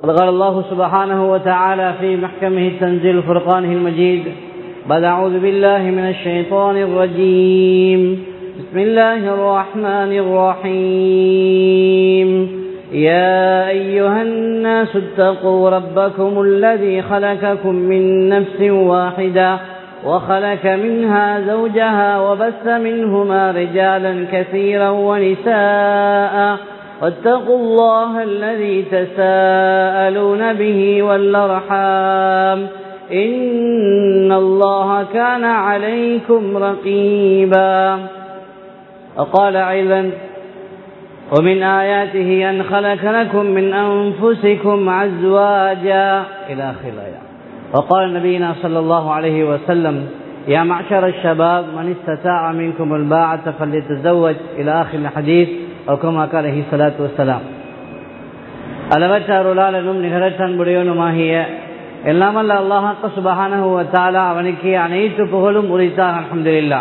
قال الله سبحانه وتعالى في محكمه تنزيل فرقانه المجيد بعد أعوذ بالله من الشيطان الرجيم بسم الله الرحمن الرحيم يا أيها الناس اتقوا ربكم الذي خلقكم من نفس واحدة وخلق منها زوجها وبث منهما رجالا كثيرا ونساء واتقوا الله الذي تساءلون به والأرحام إن الله كان عليكم رقيبا وقال أيضا ومن آياته أن خلق لكم من أنفسكم أزواجا إلى آخر الآية وقال نبينا صلى الله عليه وسلم يا معشر الشباب من استطاع منكم الباعة فليتزوج إلى آخر الحديث أو كما قال عليه الصلاة والسلام அளவற்ற அருளாளனும் நிகரற்ற அன்புடையவனுமாகிய எல்லாமல்ல அல்லாஹாக்க சுபஹானஹுவத்தாலா அவனுக்கு அனைத்து புகழும் உரித்தான் அலமதுல்லா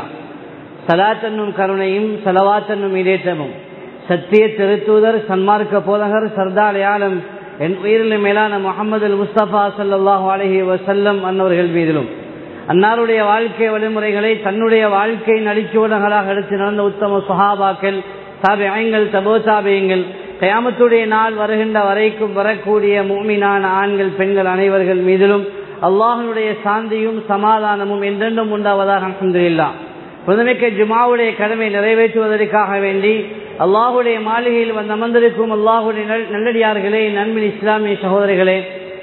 சலாத் என்னும் கருணையும் சலவாத் என்னும் இடேற்றமும் சத்திய திருத்தூதர் சன்மார்க்க போதகர் சர்தார் என் உயிரில் மேலான முகமது முஸ்தபா சல்லாஹூ அலஹி வசல்லம் அன்னவர்கள் மீதிலும் அன்னாருடைய வாழ்க்கை வழிமுறைகளை தன்னுடைய வாழ்க்கை நடிச்சுவடங்களாக எடுத்து நடந்த உத்தம சுஹாபாக்கள் தாபியங்கள் தபோ தாபியங்கள் கயாமத்துடைய நாள் வருகின்ற வரைக்கும் வரக்கூடிய மூமினான ஆண்கள் பெண்கள் அனைவர்கள் மீதிலும் அல்லாஹனுடைய சாந்தியும் சமாதானமும் என்றென்றும் உண்டாவதாக அலமதுல்லா புதுமைக்க ஜுமாவுடைய கடமை நிறைவேற்றுவதற்காக வேண்டி அல்லாஹுடைய மாளிகையில் வந்து அமர்ந்திருக்கும் அல்லாஹுடைய நல்லடியார்களே நண்பின் இஸ்லாமிய சகோதரிகளே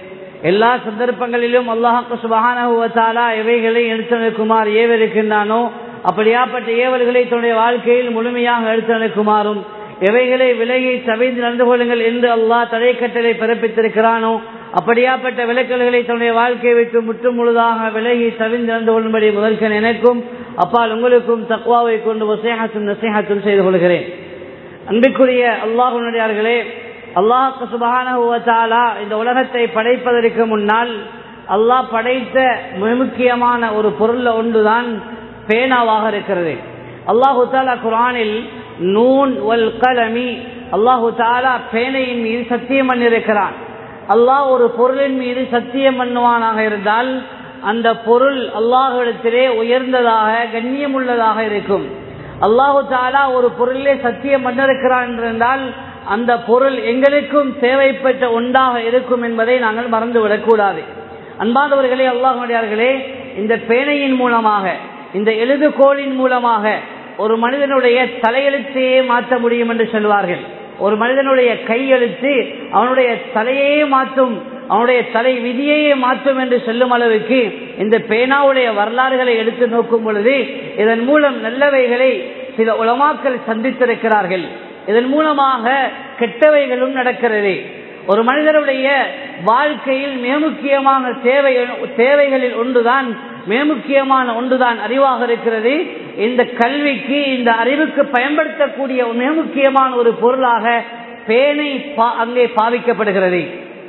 எல்லா சந்தர்ப்பங்களிலும் அல்லாஹாக்கு சுபகானா எவைகளை எடுத்துக்குமாறு ஏவிருக்கின்றானோ அப்படியாப்பட்ட ஏவல்களை தன்னுடைய வாழ்க்கையில் முழுமையாக எடுத்துக்குமாறும் எவைகளை விலகி சவைந்து நடந்து கொள்ளுங்கள் என்று அல்லாஹ் தடை கட்டளை பிறப்பித்திருக்கிறானோ அப்படியாப்பட்ட விளக்கல்களை தன்னுடைய வாழ்க்கையை விட்டு முற்று முழுதாக விலகி சவிந்து நடந்து கொள்ளும்படி முதல்கன் எனக்கும் அப்பால் உங்களுக்கும் தக்குவாவை கொண்டு வசேகத்தும் நசேகத்தும் செய்து கொள்கிறேன் அன்பிற்குரிய அல்லாஹுடையார்களே அல்லாஹ் சுபகானா இந்த உலகத்தை படைப்பதற்கு முன்னால் அல்லாஹ் படைத்த முக்கியமான ஒரு பொருள் ஒன்றுதான் பேனாவாக இருக்கிறது அல்லாஹு தாலா குரானில் நூன் வல் கலமி அல்லாஹு தாலா பேனையின் மீது சத்தியம் பண்ணிருக்கிறான் அல்லாஹ் ஒரு பொருளின் மீது சத்தியம் பண்ணுவானாக இருந்தால் அந்த பொருள் அல்லாஹிடத்திலே உயர்ந்ததாக கண்ணியம் உள்ளதாக இருக்கும் அல்லாஹு தாலா ஒரு பொருளிலே சத்தியம் பண்ணிருக்கிறான் என்றால் அந்த பொருள் எங்களுக்கும் தேவைப்பட்ட ஒன்றாக இருக்கும் என்பதை நாங்கள் மறந்துவிடக்கூடாது அன்பாதவர்களே அல்லாஹுடையார்களே இந்த பேனையின் மூலமாக இந்த எழுதுகோளின் மூலமாக ஒரு மனிதனுடைய தலையெழுத்தையே மாற்ற முடியும் என்று சொல்வார்கள் ஒரு மனிதனுடைய கையெழுத்து அவனுடைய தலையே மாற்றும் அவனுடைய தலை விதியையே மாற்றும் என்று சொல்லும் அளவுக்கு இந்த பேனாவுடைய வரலாறுகளை எடுத்து நோக்கும் பொழுது இதன் மூலம் நல்லவைகளை சில உலமாக்கள் சந்தித்திருக்கிறார்கள் இதன் மூலமாக கெட்டவைகளும் நடக்கிறது ஒரு மனிதனுடைய வாழ்க்கையில் மிக முக்கியமான தேவை தேவைகளில் ஒன்றுதான் மிக முக்கியமான ஒன்றுதான் அறிவாக இருக்கிறது இந்த கல்விக்கு இந்த அறிவுக்கு பயன்படுத்தக்கூடிய மிக முக்கியமான ஒரு பொருளாக பேனை அங்கே பாவிக்கப்படுகிறது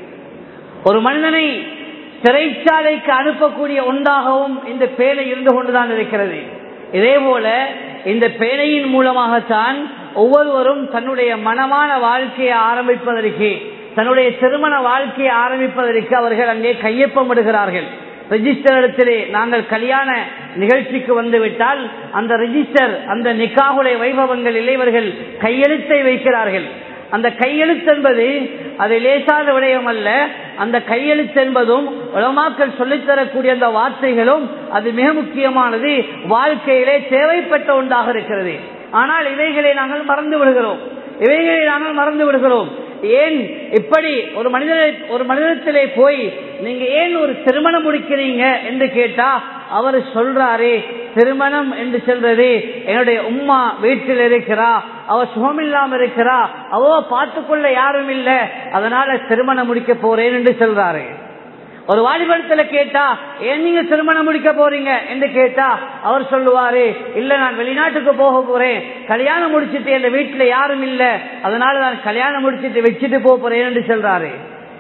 ஒரு மனிதனை சிறைச்சாலைக்கு அனுப்பக்கூடிய ஒன்றாகவும் இந்த பேனை இருந்து கொண்டுதான் இருக்கிறது இதே போல இந்த பேனையின் மூலமாகத்தான் ஒவ்வொருவரும் தன்னுடைய மனமான வாழ்க்கையை ஆரம்பிப்பதற்கு தன்னுடைய திருமண வாழ்க்கையை ஆரம்பிப்பதற்கு அவர்கள் அங்கே கையொப்பமிடுகிறார்கள் ரெஜிஸ்டர் இடத்திலே நாங்கள் கல்யாண நிகழ்ச்சிக்கு வந்துவிட்டால் அந்த ரெஜிஸ்டர் அந்த நிக்காகுடைய வைபவங்களில் இவர்கள் கையெழுத்தை வைக்கிறார்கள் அந்த கையெழுத்து என்பது அது லேசாத விடயம் அல்ல அந்த கையெழுத்து என்பதும் உலமாக்கள் சொல்லித்தரக்கூடிய அந்த வார்த்தைகளும் அது மிக முக்கியமானது வாழ்க்கையிலே தேவைப்பட்ட ஒன்றாக இருக்கிறது ஆனால் இவைகளை நாங்கள் மறந்து விடுகிறோம் இவைகளை நாங்கள் மறந்து விடுகிறோம் ஏன் இப்படி ஒரு மனிதனை ஒரு மனிதத்திலே போய் நீங்க ஏன் ஒரு திருமணம் முடிக்கிறீங்க என்று கேட்டா அவர் சொல்றாரே திருமணம் என்று சொல்றது என்னுடைய உம்மா வீட்டில் இருக்கிறா அவ சுகமில்லாம இருக்கிறா அவ பார்த்துக்கொள்ள யாரும் இல்ல அதனால திருமணம் முடிக்க போறேன் என்று சொல்றாரு ஒரு வாலிபடத்துல கேட்டா ஏன் நீங்க திருமணம் முடிக்க போறீங்க என்று கேட்டா அவர் சொல்லுவாரு இல்ல நான் வெளிநாட்டுக்கு போக போறேன் கல்யாணம் முடிச்சிட்டு என் வீட்டுல யாரும் இல்ல அதனால நான் கல்யாணம் முடிச்சிட்டு வச்சுட்டு போக போறேன் என்று சொல்றாரு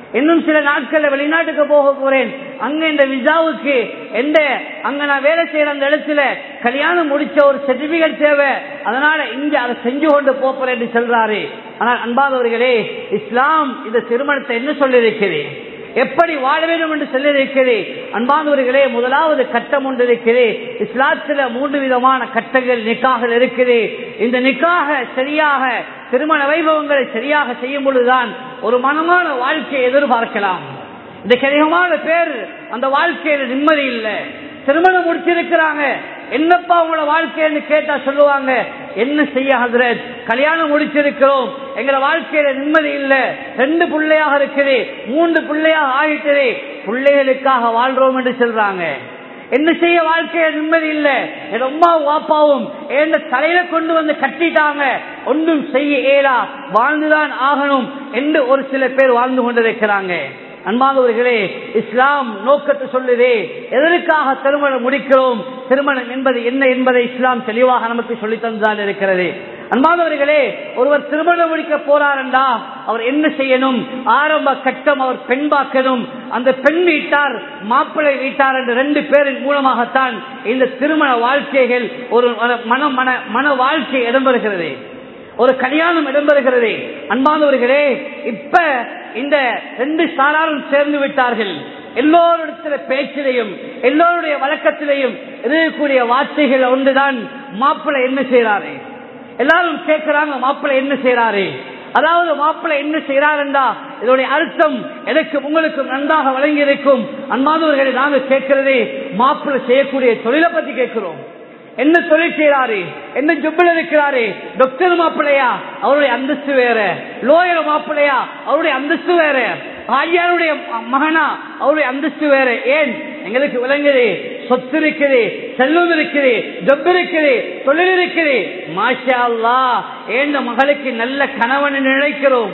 இன்னும் சில நாட்கள்ல வெளிநாட்டுக்கு போக போறேன் அங்க இந்த விசாவுக்கு எந்த அங்க நான் வேலை செய்யற அந்த இடத்துல கல்யாணம் முடிச்ச ஒரு சர்டிபிகேட் தேவை அதனால இங்க அதை செஞ்சு கொண்டு போறேன் என்று சொல்றாரு ஆனால் அன்பாதவர்களே இஸ்லாம் இந்த திருமணத்தை என்ன சொல்லியிருக்கிறேன் எப்படி வாழ வேண்டும் என்று சொல்லியிருக்கிறேன் அன்பானவர்களே முதலாவது கட்டம் ஒன்று இருக்கிறது இஸ்லாத்துல மூன்று விதமான கட்டங்கள் நிக்காக இருக்குது இந்த நிக்காக சரியாக திருமண வைபவங்களை சரியாக செய்யும் பொழுதுதான் ஒரு மனமான வாழ்க்கையை எதிர்பார்க்கலாம் இந்த அதிகமான பேர் அந்த வாழ்க்கையில நிம்மதி இல்லை திருமணம் முடிச்சிருக்கிறாங்க என்னப்பா உங்களோட வாழ்க்கைன்னு கேட்டா சொல்லுவாங்க என்ன செய்ய ஹசரத் கல்யாணம் முடிச்சிருக்கிறோம் எங்களோட வாழ்க்கையில நிம்மதி இல்ல ரெண்டு பிள்ளையாக இருக்குது மூன்று பிள்ளையாக ஆகிட்டது பிள்ளைகளுக்காக வாழ்றோம் என்று சொல்றாங்க என்ன செய்ய வாழ்க்கையில நிம்மதி இல்ல என் அம்மாவும் வாப்பாவும் என் தலையில கொண்டு வந்து கட்டிட்டாங்க ஒன்றும் செய்ய இயலா வாழ்ந்துதான் ஆகணும் என்று ஒரு சில பேர் வாழ்ந்து கொண்டிருக்கிறாங்க அன்பானவர்களே இஸ்லாம் நோக்கத்தை சொல்லுதே எதற்காக திருமணம் முடிக்கிறோம் திருமணம் என்பது என்ன என்பதை இஸ்லாம் தெளிவாக நமக்கு சொல்லி தந்துதான் இருக்கிறது அன்பானவர்களே ஒருவர் திருமணம் முடிக்க போறாருண்டா அவர் என்ன செய்யணும் ஆரம்ப கட்டம் அவர் பெண் பார்க்கணும் அந்த பெண் வீட்டார் மாப்பிள்ளை வீட்டார் என்ற ரெண்டு பேரின் மூலமாகத்தான் இந்த திருமண வாழ்க்கைகள் ஒரு மன மன மன வாழ்க்கை இடம்பெறுகிறது ஒரு கல்யாணம் இடம்பெறுகிறது அன்பானவர்களே இப்ப இந்த ரெண்டு சாராரும் சேர்ந்து விட்டார்கள் எல்லோரிடத்துல பேச்சிலையும் எல்லோருடைய வழக்கத்திலையும் இருக்கக்கூடிய வார்த்தைகள் ஒன்றுதான் மாப்பிள்ளை என்ன செய்யறாரு எல்லாரும் கேட்கிறாங்க மாப்பிள்ளை என்ன செய்யறாரு அதாவது மாப்பிள்ளை என்ன செய்யறாருண்டா இதோடைய அர்த்தம் எனக்கு உங்களுக்கு நன்றாக வழங்கி இருக்கும் அன்பானவர்களை நாங்க கேட்கிறதே மாப்பிள்ளை செய்யக்கூடிய தொழிலை பத்தி கேட்கிறோம் என்ன தொழில் செய்யறாரு என்ன ஜொப்பில் இருக்கிறாரு டாக்டர் மாப்பிள்ளையா அவருடைய அந்தஸ்து வேற லோயர் மாப்பிள்ளையா அவருடைய அந்தஸ்து வேற ஆய்யாருடைய மகனா அவருடைய அந்தஸ்து வேற ஏன் எங்களுக்கு விளங்குது சொத்து இருக்குது செல்வம் இருக்குது ஜொப் இருக்குது தொழில் இருக்குது மாஷா அல்லா ஏந்த மகளுக்கு நல்ல கணவன் நினைக்கிறோம்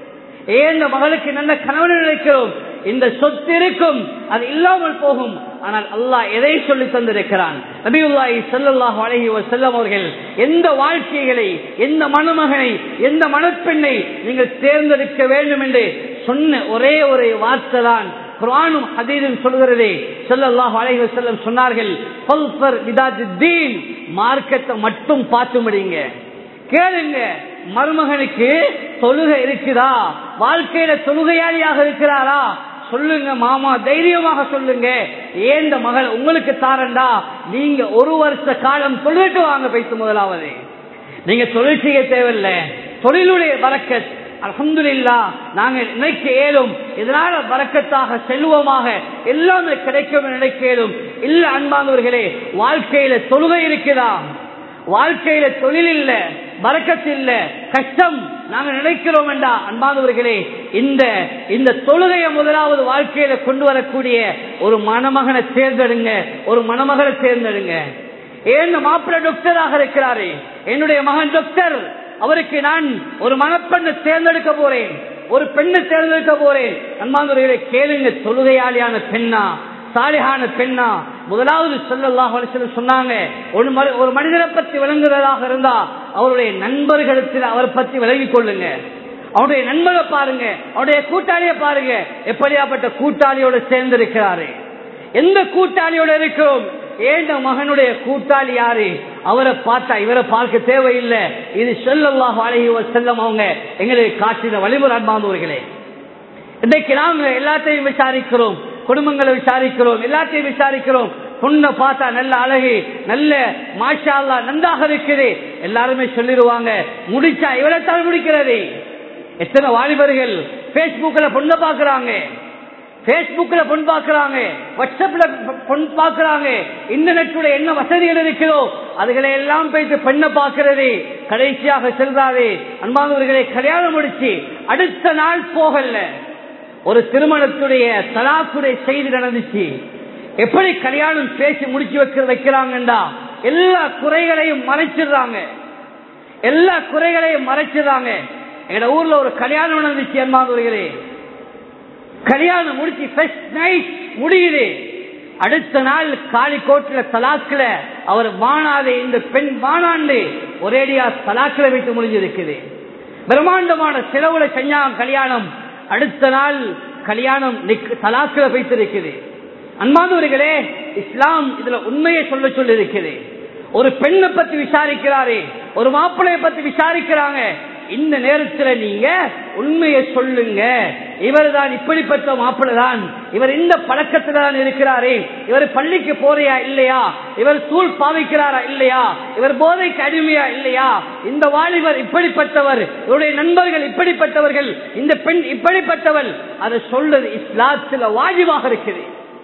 ஏந்த மகளுக்கு நல்ல கணவன் நினைக்கிறோம் இந்த சொத்து இருக்கும் அது இல்லாமல் போகும் ஆனால் அல்லாஹ் எதை சொல்லி தந்திருக்கிறான் நபியுல்லாஹி ஸல்லல்லாஹு அலைஹி வஸல்லம் அவர்கள் எந்த வாழ்க்கைகளை எந்த மணமகனை எந்த மணப்பெண்ணை நீங்கள் தேர்ந்தெடுக்க வேண்டும் என்று சொன்ன ஒரே ஒரு வார்த்தை தான் குர்ஆனும் ஹதீஸும் சொல்கிறதே ஸல்லல்லாஹு அலைஹி வஸல்லம் சொன்னார்கள் ஃபல்ஃபர் பிதாத்துத்தீன் மார்க்கத்தை மட்டும் பார்த்து முடியுங்க கேளுங்க மருமகனுக்கு தொழுகை இருக்குதா வாழ்க்கையில தொழுகையாளியாக இருக்கிறாரா சொல்லுங்க மாமா தைரியமாக சொல்லுங்க ஏந்த மகள் உங்களுக்கு தாரண்டா நீங்க ஒரு வருஷ காலம் தொழிலிட்டு வாங்க பைத்து முதலாவது நீங்க தொழில் செய்ய தேவையில்லை தொழிலுடைய வரக்கத் அலமதுல்லா நாங்க நினைக்க இயலும் இதனால வரக்கத்தாக செல்வமாக எல்லாமே கிடைக்கும் நினைக்க இயலும் இல்ல அன்பானவர்களே வாழ்க்கையில தொழுகை இருக்குதா வாழ்க்கையில தொழில் இல்ல வரக்கத்து இல்ல கஷ்டம் நாங்க நினைக்கிறோம் என்றா அன்பானவர்களே இந்த இந்த தொழுகையை முதலாவது வாழ்க்கையில கொண்டு வரக்கூடிய ஒரு மணமகனை தேர்ந்தெடுங்க ஒரு மணமகளை தேர்ந்தெடுங்க ஏன் மாப்பிள்ள டாக்டராக இருக்கிறாரு என்னுடைய மகன் டாக்டர் அவருக்கு நான் ஒரு மணப்பெண்ணை தேர்ந்தெடுக்க போறேன் ஒரு பெண்ணை தேர்ந்தெடுக்க போறேன் அன்பானவர்களை கேளுங்க தொழுகையாளியான பெண்ணா சாலிகான பெண்ணா முதலாவது சொல்லல்லாஹ் சொன்னாங்க ஒரு ஒரு மனிதனை பற்றி விளங்குறதாக இருந்தா அவருடைய நண்பர்களிடத்தில் அவரை பற்றி விலகிக் கொள்ளுங்க அவருடைய நண்பரை பாருங்க அவருடைய கூட்டாளியை பாருங்க எப்படியாப்பட்ட கூட்டாளியோட சேர்ந்திருக்கிறாரு எந்த கூட்டாளியோட இருக்கிறோம் ஏண்ட மகனுடைய கூட்டாளி யாரு அவரை பார்த்தா இவரை பார்க்க தேவையில்லை இது சொல்லல்லாஹ் அழகி செல்லம் அவங்க எங்களுக்கு காட்டின வழிமுறை அன்பாந்தவர்களே இன்றைக்கு நாங்க எல்லாத்தையும் விசாரிக்கிறோம் குடும்பங்களை விசாரிக்கிறோம் எல்லாத்தையும் விசாரிக்கிறோம் பொண்ணை பார்த்தா நல்ல அழகு நல்ல மாஷா அல்லா நன்றாக இருக்குது எல்லாருமே சொல்லிடுவாங்க முடிச்சா இவ்வளவுத்தான் முடிக்கிறது எத்தனை வாலிபர்கள் பேஸ்புக்ல பொண்ணை பாக்குறாங்க பேஸ்புக்ல பொன் பாக்குறாங்க வாட்ஸ்அப்ல பொன் பாக்குறாங்க இன்டர்நெட்டுடைய என்ன வசதிகள் இருக்கிறதோ அதுகளை எல்லாம் போயிட்டு பெண்ணை பாக்குறது கடைசியாக செல்றாரு அன்பானவர்களை கல்யாணம் முடிச்சு அடுத்த நாள் போகல ஒரு திருமணத்துடைய தலாக்குடைய செய்தி நடந்துச்சு எப்படி கல்யாணம் பேசி முடிச்சு வைக்க வைக்கிறாங்கண்டா எல்லா குறைகளையும் மறைச்சிடுறாங்க எல்லா குறைகளையும் மறைச்சிடுறாங்க எங்க ஊர்ல ஒரு கல்யாணம் நடந்துச்சு அன்பானவர்களே கல்யாணம் முடிச்சு ஃபர்ஸ்ட் நைட் முடியுது அடுத்த நாள் காளிக்கோட்டில தலாக்குல அவர் வாணாதே இந்த பெண் வாணாண்டு ஒரேடியா தலாக்குல வைத்து முடிஞ்சிருக்குது பிரம்மாண்டமான செலவுல செஞ்சாங்க கல்யாணம் அடுத்த நாள் கல்யாணம் நிக்- தலாக்கில வைத்திருக்குது அன்பானவர்களே இஸ்லாம் இதுல உண்மையை சொல்ல சொல்லி இருக்குது ஒரு பெண்ணை பத்தி விசாரிக்கிறாரே ஒரு மாப்பிள்ளைய பத்தி விசாரிக்கிறாங்க இந்த நேரத்துல நீங்க உண்மையை சொல்லுங்க இவர் தான் இப்படிப்பட்ட மாப்பிள்ளை தான் இவர் இந்த பழக்கத்துல தான் இருக்கிறாரே இவர் பள்ளிக்கு போறியா இல்லையா இவர் தூள் பாவிக்கிறாரா இல்லையா இவர் போதைக்கு அடிமையா இல்லையா இந்த வாலிபர் இப்படிப்பட்டவர் இவருடைய நண்பர்கள் இப்படிப்பட்டவர்கள் இந்த பெண் இப்படிப்பட்டவள் அதை சொல்றது இஸ்லாத்துல வாஜிவாக இருக்குது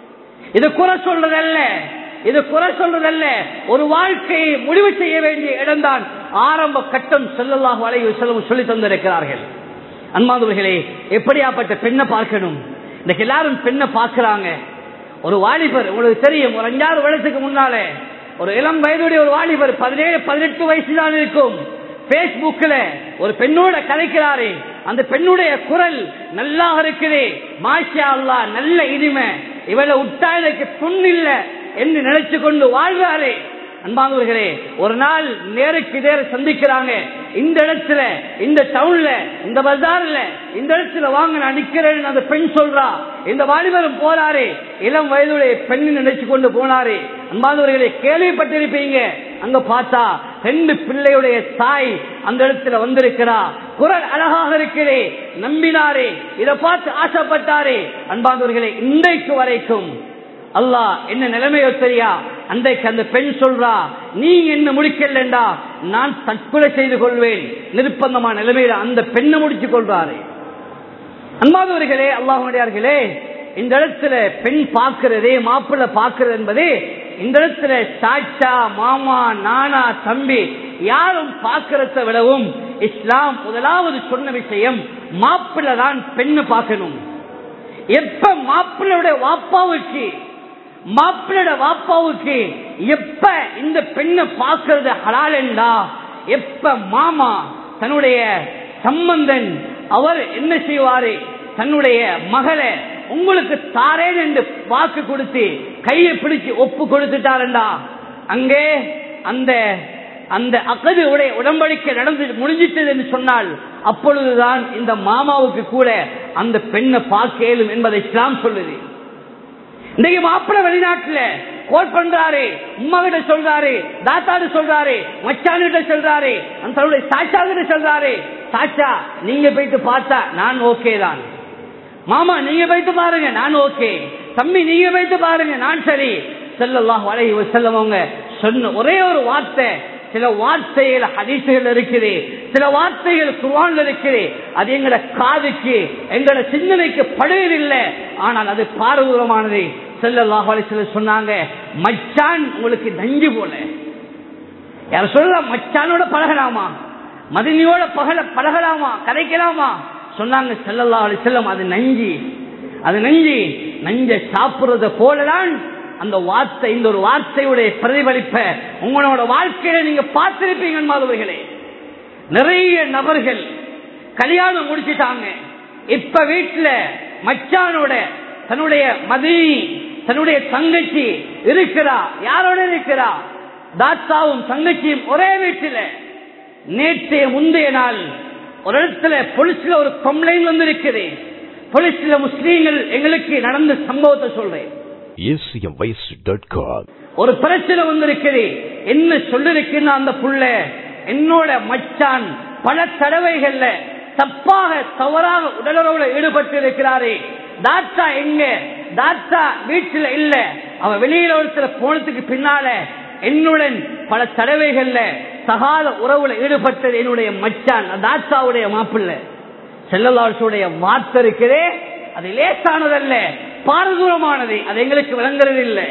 இது குறை சொல்றதல்ல இது குறை சொல்றதல்ல ஒரு வாழ்க்கையை முடிவு செய்ய வேண்டிய இடம்தான் ஆரம்ப கட்டம் செல்லல்லாஹு அலைஹி வஸல்லம் சொல்லி தந்திருக்கிறார்கள் அன்பாந்தவர்களே எப்படியாப்பட்ட பெண்ணை பார்க்கணும் இன்னைக்கு எல்லாரும் பெண்ணை பார்க்கறாங்க ஒரு வாலிபர் உங்களுக்கு தெரியும் ஒரு அஞ்சாறு வருடத்துக்கு முன்னாலே ஒரு இளம் வயதுடைய ஒரு வாலிபர் பதினேழு பதினெட்டு வயசு தான் இருக்கும் பேஸ்புக்ல ஒரு பெண்ணோட கதைக்கிறாரே அந்த பெண்ணுடைய குரல் நல்லா இருக்குது மாஷா அல்லா நல்ல இனிமை இவளை விட்டா எனக்கு புண்ணில்ல என்று நினைச்சு கொண்டு வாழ்றாரே அன்பானவர்களே ஒரு நாள் நேருக்கு நேர சந்திக்கிறாங்க இந்த இடத்துல இந்த டவுன்ல இந்த பஜார்ல இந்த இடத்துல வாங்க நான் நிக்கிறேன்னு அந்த பெண் சொல்றா இந்த வாலிபரும் போறாரு இளம் வயதுடைய பெண் நினைச்சு கொண்டு போனாரு அன்பானவர்களே கேள்விப்பட்டிருப்பீங்க அங்க பார்த்தா ரெண்டு பிள்ளையுடைய தாய் அந்த இடத்துல வந்திருக்கிறா குரல் அழகாக இருக்கிறே நம்பினாரே இதை பார்த்து ஆசைப்பட்டாரே அன்பானவர்களே இன்றைக்கு வரைக்கும் அல்லாஹ் என்ன நிலைமையோ தெரியா அன்றைக்கு அந்த பெண் சொல்றா நீங்க என்ன முடிக்கலண்டா நான் தற்கொலை செய்து கொள்வேன் நிர்பந்தமான நிலைமையில அந்த பெண்ணை முடிச்சு கொள்றாரு அன்பாதவர்களே அல்லாஹுடையார்களே இந்த இடத்துல பெண் பார்க்கிறதே மாப்பிள்ளை பார்க்கிறது என்பது இந்த இடத்துல சாச்சா மாமா நானா தம்பி யாரும் பார்க்கிறத விடவும் இஸ்லாம் முதலாவது சொன்ன விஷயம் மாப்பிள்ளை தான் பெண்ணை பார்க்கணும் எப்ப மாப்பிள்ளையுடைய வாப்பாவுக்கு மாப்பிள்ளையோட வாப்பாவுக்கு எப்ப இந்த பெண்ணை பார்க்கறது ஹலால் என்றா எப்ப மாமா தன்னுடைய சம்பந்தன் அவர் என்ன செய்வாரு தன்னுடைய மகளை உங்களுக்கு தாரேன் என்று வாக்கு கொடுத்து கையை பிடிச்சு ஒப்பு கொடுத்துட்டாருண்டா அங்கே அந்த அந்த அகது உடைய உடம்படிக்கை நடந்து முடிஞ்சிட்டது என்று சொன்னால் அப்பொழுதுதான் இந்த மாமாவுக்கு கூட அந்த பெண்ணை பார்க்க இயலும் என்பதை இஸ்லாம் சொல்லுது இன்னைக்கு மாப்பிள்ள வெளிநாட்டுல கோல் பண்றாரு உமா கிட்ட சொல்றாரு தாத்தாடு சொல்றாரு மச்சான் கிட்ட சொல்றாரு அந்த தன்னுடைய சாச்சா கிட்ட சொல்றாரு சாச்சா நீங்க போயிட்டு பார்த்தா நான் ஓகே தான் மாமா நீங்க போயிட்டு பாருங்க நான் ஓகே தம்பி நீங்க போயிட்டு பாருங்க நான் சரி செல்லலாம் வளைவு செல்லவங்க சொன்ன ஒரே ஒரு வார்த்தை சில வார்த்தைகள் ஹதீசுகள் இருக்குது சில வார்த்தைகள் குர்ஆன்ல இருக்குது அது எங்கட காதுக்கு எங்கட சிந்தனைக்கு படுவதில்லை ஆனால் அது பாரதூரமானது செல்லல்லாஹ் அலைஹி சொன்னாங்க மச்சான் உங்களுக்கு நஞ்சு போல யார் சொல்லலாம் மச்சானோட பழகலாமா மதினியோட பகல பழகலாமா கதைக்கலாமா சொன்னாங்க செல்லல்லா அலி செல்லம் அது நஞ்சி அது நஞ்சி நஞ்ச சாப்பிடுறத போலதான் அந்த வார்த்தை இந்த ஒரு வார்த்தையுடைய பிரதிபலிப்ப உங்களோட வாழ்க்கையில நீங்க பார்த்திருப்பீங்க மாதவர்களே நிறைய நபர்கள் கல்யாணம் முடிச்சிட்டாங்க இப்ப வீட்டுல மச்சானோட தன்னுடைய மதினி தன்னுடைய தங்கச்சி இருக்கிறா யாரோட இருக்கிறா தாத்தாவும் தங்கச்சியும் ஒரே வீட்டில நேற்றைய முந்தைய நாள் ஒரு இடத்துல போலீஸ்ல ஒரு கம்ப்ளைண்ட் வந்திருக்குது போலீஸ்ல முஸ்லீம்கள் எங்களுக்கு நடந்த சம்பவத்தை சொல்றேன் acmvoice.com ஒரு பிரச்சனை வந்திருக்குது என்ன சொல்லிருக்குன்னு அந்த புள்ள என்னோட மச்சான் பல தடவைகள்ல தப்பாக தவறாக உடலுறவுல ஈடுபட்டு இருக்கிறாரே தாத்தா எங்க தாத்தா வீட்டுல இல்ல அவ வெளியில ஒருத்தர போனதுக்கு பின்னால என்னுடன் பல தடவைகள்ல சகாத உறவுல ஈடுபட்டது என்னுடைய மச்சான் தாத்தாவுடைய மாப்பிள்ளை செல்லலாசுடைய வார்த்தை இருக்கிறே அது லேசானதல்ல பாரதூரமானது அது எங்களுக்கு விளங்குறது இல்லை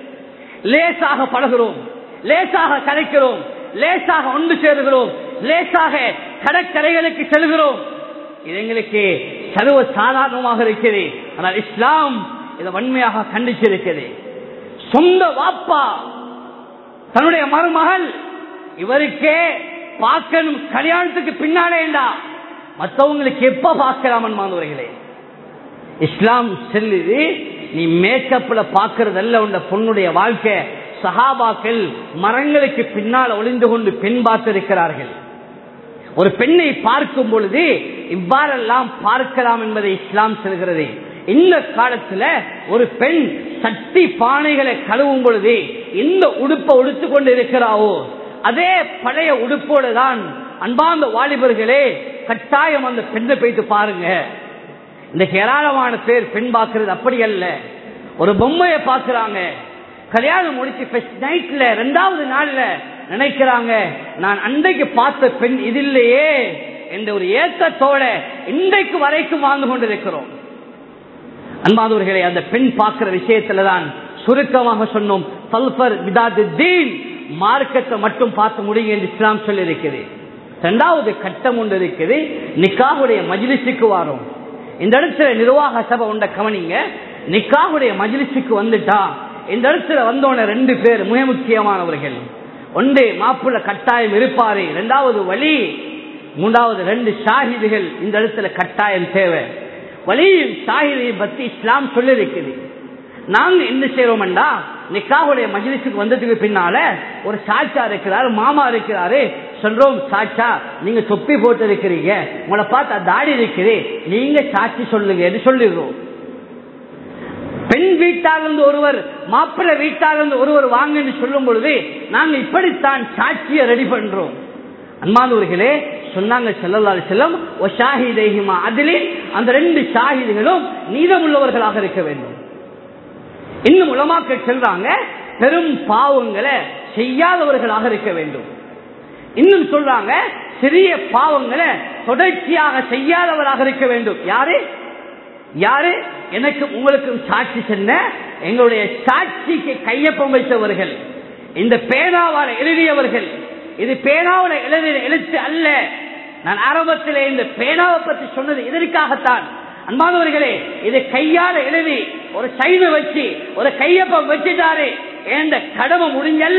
லேசாக பழகிறோம் லேசாக கலைக்கிறோம் லேசாக ஒன்று சேருகிறோம் லேசாக கடற்கரைகளுக்கு செல்கிறோம் இது எங்களுக்கு சர்வ சாதாரணமாக இருக்கிறது ஆனால் இஸ்லாம் இதை வன்மையாக கண்டிச்சிருக்கிறது சொந்த வாப்பா தன்னுடைய மருமகள் இவருக்கே பார்க்கணும் கல்யாணத்துக்கு பின்னாலேண்டா மற்றவங்களுக்கு எப்ப பார்க்கலாம் மாணவர்களே இஸ்லாம் செல்லுது நீ மேக்கப்ல பாக்குறதல்ல உண்ட பொண்ணுடைய வாழ்க்கை சஹாபாக்கள் மரங்களுக்கு பின்னால் ஒளிந்து கொண்டு பெண் பார்த்திருக்கிறார்கள் ஒரு பெண்ணை பார்க்கும் பொழுது இவ்வாறெல்லாம் பார்க்கலாம் என்பதை இஸ்லாம் செல்கிறது இந்த காலத்துல ஒரு பெண் சட்டி பானைகளை கழுவும் பொழுது இந்த உடுப்பை உடுத்து கொண்டு இருக்கிறாவோ அதே பழைய உடுப்போடு தான் அன்பார்ந்த வாலிபர்களே கட்டாயம் அந்த பெண்ணை போயிட்டு பாருங்க இந்த ஏராளமான பேர் பெண் பார்க்கறது அப்படி அல்ல ஒரு பொம்மையை பார்க்கறாங்க கல்யாணம் முடிச்சு ஃபர்ஸ்ட் நைட்ல ரெண்டாவது நாள்ல நினைக்கிறாங்க நான் அன்றைக்கு பார்த்த பெண் இது இல்லையே என்ற ஒரு ஏக்கத்தோட இன்றைக்கு வரைக்கும் வாழ்ந்து கொண்டிருக்கிறோம் அன்பாதவர்களை அந்த பெண் பார்க்கிற விஷயத்துல தான் சுருக்கமாக சொன்னோம் சல்பர் விதாது தீன் மார்க்கத்தை மட்டும் பார்த்து முடியும் என்று இஸ்லாம் சொல்லி இருக்குது இரண்டாவது கட்டம் ஒன்று இருக்குது நிக்காவுடைய மஜ்லிஸுக்கு வரும் இந்த இடத்துல நிர்வாக சபை உண்ட கவனிங்க நிக்காவுடைய மஜ்லிஸுக்கு வந்துட்டா இந்த இடத்துல வந்தோன ரெண்டு பேர் மிக முக்கியமானவர்கள் ஒன்று மாப்பிள்ள கட்டாயம் இருப்பாரு இரண்டாவது வழி மூன்றாவது ரெண்டு ஷாஹிதுகள் இந்த இடத்துல கட்டாயம் தேவை வழியும் ஷாஹிதையும் பத்தி இஸ்லாம் சொல்லிருக்குது நாங்க என்ன செய்யறோம்டா நிக்காவுடைய மஜ்லிஸுக்கு வந்ததுக்கு பின்னால ஒரு சாச்சா இருக்கிறாரு மாமா இருக்கிறாரு சொல்றோம் சாச்சா நீங்க தொப்பி போட்டு இருக்கிறீங்க உங்களை பார்த்தா தாடி இருக்குது நீங்க சாட்சி சொல்லுங்க சொல்லிடுறோம் பெண் வீட்டாலிருந்து ஒருவர் மாப்பிள்ளை வீட்டாலிருந்து ஒருவர் வாங்கன்னு சொல்லும் பொழுது நாங்க இப்படித்தான் சாட்சியை ரெடி பண்றோம் அன்பானவர்களே சொன்னாங்க செல்லல்லாறு செல்லம் ஓ ஷாஹிதேஹிமா அதிலே அந்த ரெண்டு ஷாஹிதுகளும் நீதமுள்ளவர்களாக இருக்க வேண்டும் இன்னும் உலமாக்கள் சொல்றாங்க பெரும் பாவங்களை செய்யாதவர்களாக இருக்க வேண்டும் இன்னும் சொல்றாங்க சிறிய பாவங்களை தொடர்ச்சியாக செய்யாதவராக இருக்க வேண்டும் யாரு யாரு எனக்கும் உங்களுக்கும் சாட்சி சென்ன எங்களுடைய சாட்சிக்கு கையொப்பம் வைத்தவர்கள் இந்த பேனாவால் எழுதியவர்கள் இது பேனாவில் எழுதிய எழுத்து அல்ல நான் ஆரம்பத்திலே இந்த பேனாவை பற்றி சொன்னது இதற்காகத்தான் அன்பானவர்களே இது கையால எழுதி ஒரு சைடு வச்சு ஒரு கையப்பம் வச்சுட்டாரு என்ற கடமை முடிஞ்சல்ல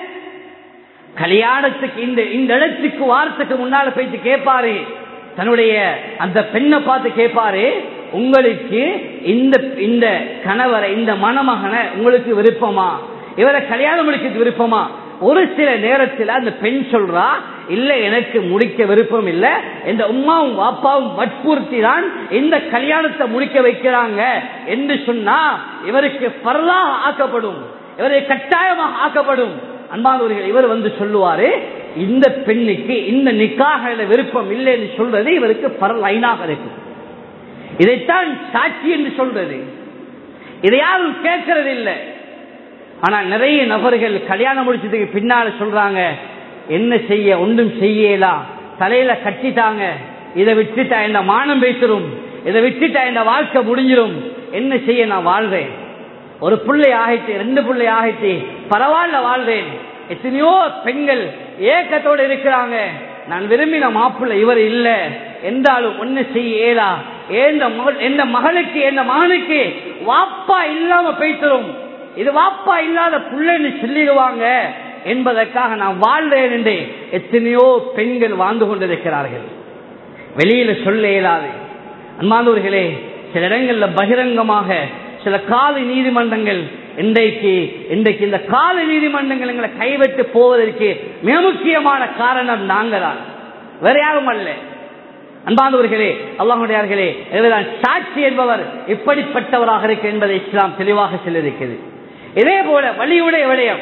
கல்யாணத்துக்கு இந்த இந்த இடத்துக்கு வாரத்துக்கு முன்னால போயிட்டு கேட்பாரு தன்னுடைய அந்த பெண்ணை பார்த்து கேட்பாரு உங்களுக்கு இந்த இந்த கணவரை இந்த மணமகனை உங்களுக்கு விருப்பமா இவரை கல்யாணம் முடிக்க விருப்பமா ஒரு சில நேரத்தில் அந்த பெண் சொல்றா இல்ல எனக்கு முடிக்க விருப்பம் இல்ல இந்த உமாவும் வாப்பாவும் வற்புறுத்தி தான் இந்த கல்யாணத்தை முடிக்க வைக்கிறாங்க என்று சொன்னா இவருக்கு பரலாக ஆக்கப்படும் இவரை கட்டாயமாக ஆக்கப்படும் அன்பானவர்கள் இவர் வந்து சொல்லுவாரு இந்த பெண்ணுக்கு இந்த நிக்காக விருப்பம் இல்லை என்று சொல்றது இவருக்கு பரல் ஐனாக இருக்கும் இதைத்தான் சாட்சி என்று சொல்றது இதை யாரும் கேட்கறது இல்லை ஆனா நிறைய நபர்கள் கல்யாணம் முடிச்சதுக்கு பின்னால சொல்றாங்க என்ன செய்ய ஒன்றும் செய்யலாம் தலையில கட்டிட்டாங்க இதை விட்டுட்டா என்ன மானம் பேசிடும் இதை விட்டுட்டா என்ன வாழ்க்கை முடிஞ்சிடும் என்ன செய்ய நான் வாழ்றேன் ஒரு பிள்ளை ஆகிட்டு ரெண்டு பிள்ளை ஆகிட்டு பரவாயில்ல வாழ்றேன் எத்தனையோ பெண்கள் ஏக்கத்தோடு இருக்கிறாங்க நான் விரும்பின மாப்பிள்ளை இவர் இல்ல என்றாலும் ஒண்ணு செய்ய ஏதா எந்த மகளுக்கு எந்த மகனுக்கு வாப்பா இல்லாம பேசுறோம் இது வாப்பா இல்லாத பிள்ளைன்னு சொல்லிடுவாங்க என்பதற்காக நான் வாழ்றேன் என்று எத்தனையோ பெண்கள் வாழ்ந்து கொண்டிருக்கிறார்கள் வெளியில சொல்ல இயலாது அன்பானவர்களே சில இடங்கள்ல பகிரங்கமாக சில கால நீதிமன்றங்கள் இன்றைக்கு இன்றைக்கு இந்த கால நீதிமன்றங்கள் எங்களை கைவிட்டு போவதற்கு மிக முக்கியமான காரணம் நாங்க தான் வேற யாரும் அல்ல அன்பானவர்களே அல்லாஹுடையார்களே எனவேதான் சாட்சி என்பவர் இப்படிப்பட்டவராக இருக்கு என்பதை இஸ்லாம் தெளிவாக சொல்லியிருக்கிறது இதே போல வழியுடைய விடயம்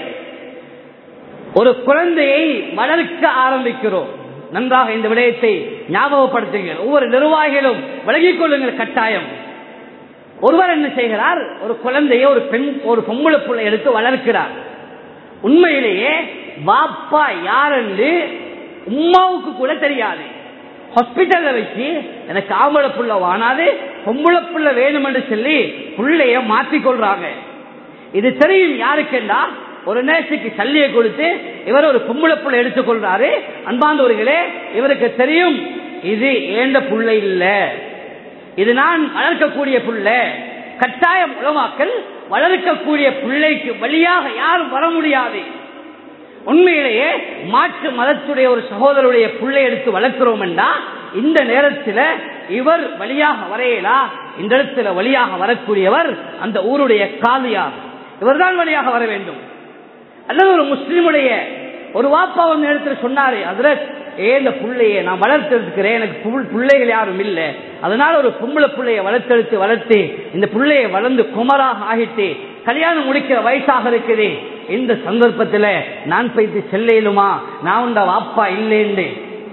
ஒரு குழந்தையை வளர்க்க ஆரம்பிக்கிறோம் நன்றாக இந்த விடயத்தை ஞாபகப்படுத்துங்கள் ஒவ்வொரு நிர்வாகிகளும் விலகிக் கொள்ளுங்கள் கட்டாயம் ஒருவர் என்ன செய்கிறார் ஒரு குழந்தையை ஒரு பெண் ஒரு பொம்பளை பிள்ளை எடுத்து வளர்க்கிறார் உண்மையிலேயே பாப்பா யாருன்னு உமாவுக்கு கூட தெரியாது ஹாஸ்பிட்டல்ல வச்சு எனக்கு ஆம்பளை புள்ள வானாது பொம்பளை புள்ள வேணும் என்று சொல்லி புள்ளைய மாத்திக்கொள்றாங்க இது தெரியும் யாருக்குண்டா ஒரு நேசுக்கு சல்லியை கொடுத்து இவர் ஒரு பொம்பளை புள்ள எடுத்துக்கொள்றாரு அன்பாந்தவர்களே இவருக்கு தெரியும் இது ஏண்ட புள்ள இல்ல இது நான் வளர்க்கக்கூடிய புள்ள கட்டாயம் உலமாக்கல் வளர்க்கக்கூடிய பிள்ளைக்கு வழியாக யாரும் வர முடியாது உண்மையிலேயே மாற்று மதத்துடைய ஒரு சகோதரருடைய பிள்ளை எடுத்து வளர்க்கிறோம் என்றா இந்த நேரத்தில் இவர் வழியாக வரையலா இந்த இடத்துல வழியாக வரக்கூடியவர் அந்த ஊருடைய காலியார் இவர்தான் வழியாக வர வேண்டும் அல்லது ஒரு முஸ்லிமுடைய ஒரு வாப்பா ஒரு நேரத்தில் சொன்னாரு அதுல ஏ இந்த புள்ளைய நான் வளர்த்தெடுக்கிறேன் எனக்கு புள்- பிள்ளைகள் யாரும் இல்லை அதனால ஒரு பொம்பளை பிள்ளைய வளர்த்தெடுத்து வளர்த்து இந்த பிள்ளைய வளர்ந்து குமராக ஆகிட்டு கல்யாணம் முடிக்கிற வயசாக இருக்குது இந்த சந்தர்ப்பத்துல நான் போயிட்டு செல்லையிலுமா நான் உண்ட வாப்பா இல்லைன்னு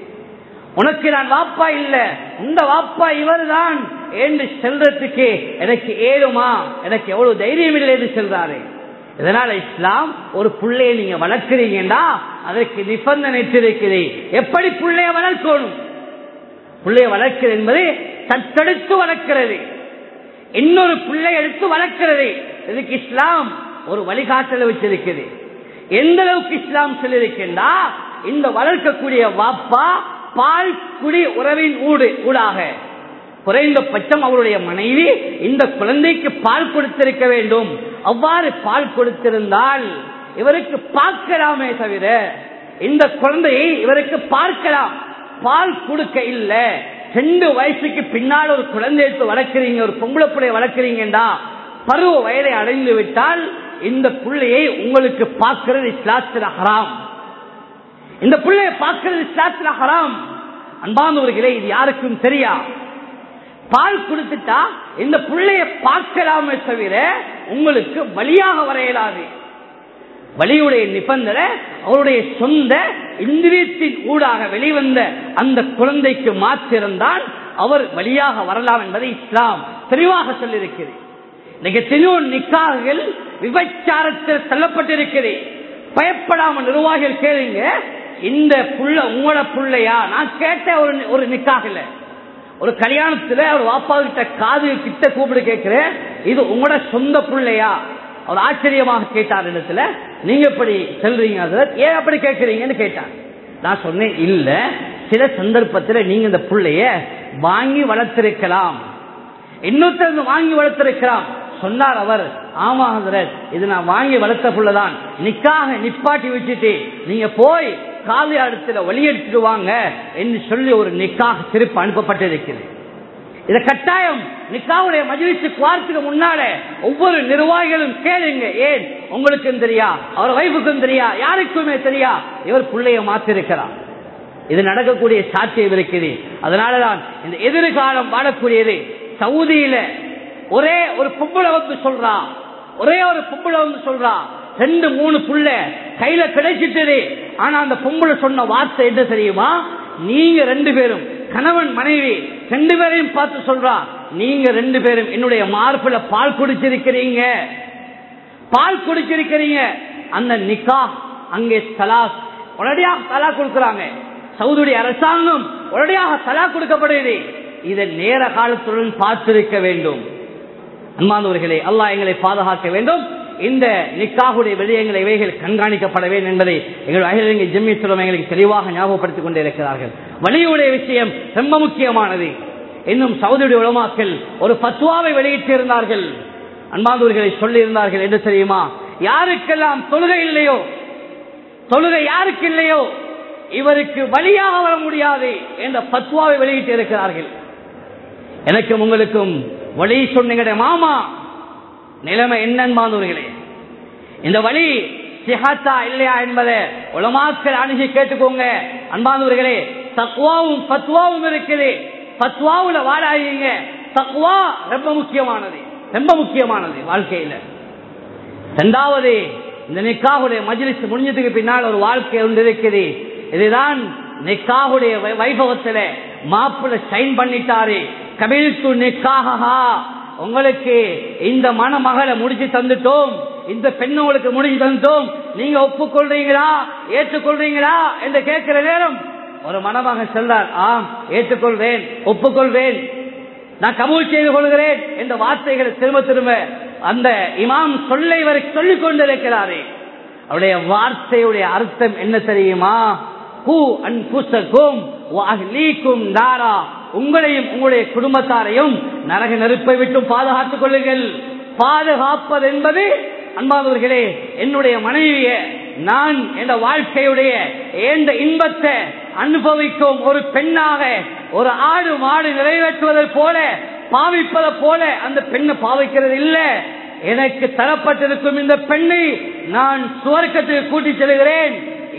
உனக்கு நான் வாப்பா இல்ல இந்த வாப்பா இவர்தான் என்று செல்றதுக்கு எனக்கு ஏழுமா எனக்கு எவ்வளவு தைரியம் இல்லை என்று செல்றாரு இதனால இஸ்லாம் ஒரு புள்ளைய நீங்க வளர்க்கிறீங்கன்னா அதற்கு நிபந்தனை இருக்குது எப்படி புள்ளைய வளர்க்கணும் புள்ளைய வளர்க்கிறது என்பது தத்தெடுத்து வளர்க்கிறது இன்னொரு பிள்ளை எடுத்து வளர்க்கிறது இதுக்கு இஸ்லாம் ஒரு வழிகாட்டல வச்சிருக்குது எந்த அளவுக்கு இஸ்லாம் சொல்லியிருக்கின்றா இந்த வளர்க்கக்கூடிய வாப்பா பால் குடி உறவின் ஊடு ஊடாக குறைந்தபட்சம் அவருடைய மனைவி இந்த குழந்தைக்கு பால் கொடுத்திருக்க வேண்டும் அவ்வாறு பால் கொடுத்திருந்தால் இவருக்கு பார்க்கலாமே தவிர இந்த குழந்தையை இவருக்கு பார்க்கலாம் பால் கொடுக்க இல்ல ரெண்டு வயசுக்கு பின்னால் ஒரு குழந்தை எடுத்து வளர்க்கிறீங்க ஒரு பொம்பளை பிள்ளைய வளர்க்கிறீங்கடா பருவ வயதை அடைந்து விட்டால் இந்த பிள்ளையை உங்களுக்கு பார்க்கிறது இஸ்லாத்துல ஹராம் இந்த பிள்ளையை பார்க்கிறது இஸ்லாத்துல ஹராம் அன்பானவர்களே இது யாருக்கும் தெரியா பால் கொடுத்துட்டா இந்த பிள்ளைய பார்க்கலாமே தவிர உங்களுக்கு வழியாக வர இயலாது வழியுடைய நிபந்தனை அவருடைய சொந்த இந்திரியத்தின் ஊடாக வெளிவந்த அந்த குழந்தைக்கு மாற்றிருந்தால் அவர் வழியாக வரலாம் என்பதை இஸ்லாம் தெளிவாக சொல்லியிருக்கிறது இன்னைக்கு எத்தனையோ நிக்காகள் விபச்சாரத்தில் தள்ளப்பட்டிருக்கிறது பயப்படாம நிர்வாகிகள் கேளுங்க இந்த புள்ள உங்களோட புள்ளையா நான் கேட்ட ஒரு ஒரு நிக்காகல ஒரு கல்யாணத்துல ஒரு வாப்பா கிட்ட காது கிட்ட கூப்பிட்டு கேட்கிறேன் இது உங்களோட சொந்த பிள்ளையா அவர் ஆச்சரியமாக கேட்டார் இடத்துல நீங்க எப்படி செல்றீங்க அதுல ஏன் அப்படி கேட்கறீங்கன்னு கேட்டார் நான் சொன்னேன் இல்ல சில சந்தர்ப்பத்தில் நீங்க இந்த பிள்ளைய வாங்கி வளர்த்திருக்கலாம் இன்னொருத்தர் வாங்கி வளர்த்திருக்கலாம் சொன்னார் அவர் ஆமா ஹசரத் இது நான் வாங்கி வளர்த்த புள்ளதான் நிக்காக நிப்பாட்டி வச்சுட்டு நீங்க போய் காலி இடத்துல வெளியெடுத்துட்டு வாங்க என்று சொல்லி ஒரு நிக்காக திருப்பி அனுப்பப்பட்டிருக்கிறது இத கட்டாயம் நிக்காவுடைய மஜிலிசுக்கு வாரத்துக்கு முன்னால ஒவ்வொரு நிர்வாகிகளும் கேளுங்க ஏன் உங்களுக்கும் தெரியா அவர் வைஃபுக்கும் தெரியா யாருக்குமே தெரியா இவர் பிள்ளைய மாத்திருக்கிறார் இது நடக்கக்கூடிய சாத்தியம் இருக்குது அதனாலதான் இந்த எதிர்காலம் வாழக்கூடியது சவுதியில ஒரே ஒரு பொம்பளை வந்து சொல்றா ஒரே ஒரு பொம்பளை வந்து சொல்றா ரெண்டு மூணு புள்ள கையில கிடைச்சிட்டது ஆனா அந்த பொம்பளை சொன்ன வார்த்தை என்ன தெரியுமா நீங்க ரெண்டு பேரும் கணவன் மனைவி ரெண்டு பேரையும் பார்த்து சொல்றா நீங்க ரெண்டு பேரும் என்னுடைய மார்பில பால் குடிச்சிருக்கிறீங்க பால் குடிச்சிருக்கிறீங்க அந்த நிக்கா அங்கே தலாக் உடனடியாக தலா கொடுக்கிறாங்க சவுதியுடைய அரசாங்கம் உடனடியாக தலா கொடுக்கப்படுகிறது இதை நேர காலத்துடன் பார்த்திருக்க வேண்டும் அன்பானவர்களே அல்லாஹ் எங்களை பாதுகாக்க வேண்டும் இந்த நிக்காகுடைய விடயங்களை இவைகள் கண்காணிக்கப்பட வேண்டும் என்பதை எங்கள் அகிலங்க ஜெம்மித்துவம் எங்களுக்கு தெளிவாக ஞாபகப்படுத்திக் கொண்டே இருக்கிறார்கள் வழியுடைய விஷயம் ரொம்ப முக்கியமானது இன்னும் சவுதியுடைய உலமாக்கள் ஒரு பத்துவாவை வெளியிட்டிருந்தார்கள் அன்பாந்தவர்களை சொல்லி இருந்தார்கள் என்று தெரியுமா யாருக்கெல்லாம் தொழுகை இல்லையோ தொழுகை யாருக்கு இல்லையோ இவருக்கு வழியாக வர முடியாது என்ற பத்துவாவை வெளியிட்டு இருக்கிறார்கள் எனக்கும் உங்களுக்கும் வழி சொன்னீங்க மாமா நிலைமை என்னன்பாந்தவர்களே இந்த வழி சிஹாத்தா இல்லையா என்பதை உலமாக்கள் அணுகி கேட்டுக்கோங்க அன்பாந்தவர்களே தக்குவாவும் பத்துவாவும் இருக்குது பத்துவாவுல வாழாதீங்க தக்குவா ரொம்ப முக்கியமானது ரொம்ப முக்கியமானது வாழ்க்கையில இரண்டாவது இந்த நிக்காவுடைய மஜ்லிஸ் முடிஞ்சதுக்கு பின்னால் ஒரு வாழ்க்கை ஒன்று இருக்குது இதுதான் நிக்காவுடைய வை- வைபவத்துல மாப்பிள்ள சைன் பண்ணிட்டாரு கபில்து நிக்காகா உங்களுக்கு இந்த மணமகளை முடிச்சு தந்துட்டோம் இந்த பெண்ணு உங்களுக்கு முடிச்சு தந்துட்டோம் நீங்க ஒப்புக்கொள்றீங்களா ஏற்றுக்கொள்றீங்களா என்று கேட்கிற நேரம் ஒரு மணமகன் சொல்றார் ஆம் ஏற்றுக்கொள்வேன் ஒப்புக்கொள்வேன் நான் கபூல் செய்து கொள்கிறேன் என்ற வார்த்தைகளை திரும்ப திரும்ப அந்த இமாம் சொல்ல இவருக்கு சொல்லிக் கொண்டிருக்கிறாரே அவருடைய வார்த்தையுடைய அர்த்தம் என்ன தெரியுமா கூ அன்புசக்கும் அஹ்லீக்கும் தாரா உங்களையும் உங்களுடைய குடும்பத்தாரையும் நரக நெருப்பை விட்டு பாதுகாத்துக் கொள்ளுங்கள் பாதுகாப்பது என்பது அன்பாதவர்களே என்னுடைய மனைவிய நான் என்ற வாழ்க்கையுடைய எந்த இன்பத்தை அனுபவிக்கும் ஒரு பெண்ணாக ஒரு ஆடு மாடு நிறைவேற்றுவதை போல பாவிப்பதை போல அந்த பெண்ணை பாவிக்கிறது இல்ல எனக்கு தரப்பட்டிருக்கும் இந்த பெண்ணை நான் சுவர்க்கத்துக்கு கூட்டிச் செல்கிறேன்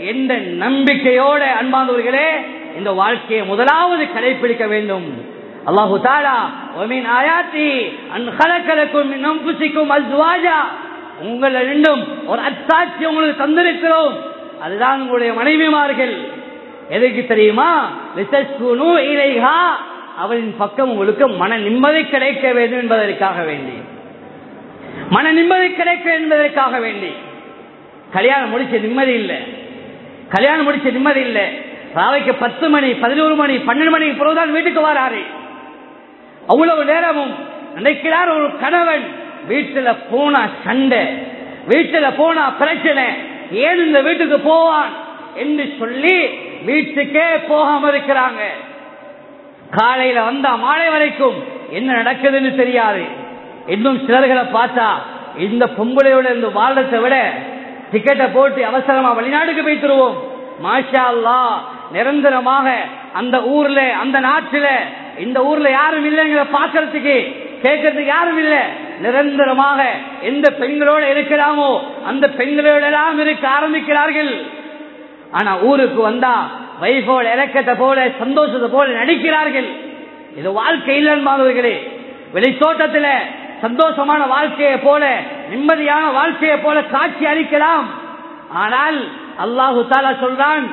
என்ற நம்பிக்கையோட அன்பாந்தவர்களே இந்த வாழ்க்கையை முதலாவது கடைபிடிக்க வேண்டும் அல்லாஹு தாலா ஒமின் ஆயாத்தி அன் கலக்கலக்கும் நம்புசிக்கும் அஸ்வாஜா உங்களை ரெண்டும் ஒரு அத்தாட்சி உங்களுக்கு தந்திருக்கிறோம் அதுதான் உங்களுடைய மனைவிமார்கள் எதுக்கு தெரியுமா லிசஸ்குனு இலைஹா அவளின் பக்கம் உங்களுக்கு மன நிம்மதி கிடைக்க வேண்டும் என்பதற்காக வேண்டி மன நிம்மதி கிடைக்க என்பதற்காக வேண்டி கல்யாணம் முடிச்ச நிம்மதி இல்லை கல்யாணம் முடிச்ச நிம்மதி இல்லை ராவைக்கு பத்து மணி பதினோரு மணி பன்னெண்டு மணிக்கு பிறகுதான் வீட்டுக்கு வராரு அவ்வளவு நேரமும் நினைக்கிறார் ஒரு கணவன் வீட்டுல போனா சண்டை வீட்டுல போனா பிரச்சனை ஏன் இந்த வீட்டுக்கு போவான் என்று சொல்லி வீட்டுக்கே போகாம இருக்கிறாங்க காலையில வந்தா மாலை வரைக்கும் என்ன நடக்குதுன்னு தெரியாது இன்னும் சிலர்களை பார்த்தா இந்த பொம்பளையோட இந்த வாழ்றதை விட டிக்கெட்டை போட்டு அவசரமா வெளிநாட்டுக்கு போய்த்துருவோம் மாஷா அல்லா நிரந்தரமாக அந்த ஊர்ல அந்த நாட்டுல இந்த ஊர்ல யாரும் இல்லைங்கிற பாக்குறதுக்கு கேட்கறதுக்கு யாரும் இல்ல நிரந்தரமாக எந்த பெண்களோட இருக்கலாமோ அந்த பெண்களோட எல்லாம் இருக்க ஆரம்பிக்கிறார்கள் ஆனா ஊருக்கு வந்தா வைஃபோட இலக்கத்தை போல சந்தோஷத்தை போல நடிக்கிறார்கள் இது வாழ்க்கை இல்லைன்பாதவர்களே வெளித்தோட்டத்துல சந்தோஷமான வாழ்க்கையை போல நிம்மதியான வாழ்க்கையை போல காட்சி அளிக்கலாம் ஆனால் அல்லாஹு தாலா சொல்றான்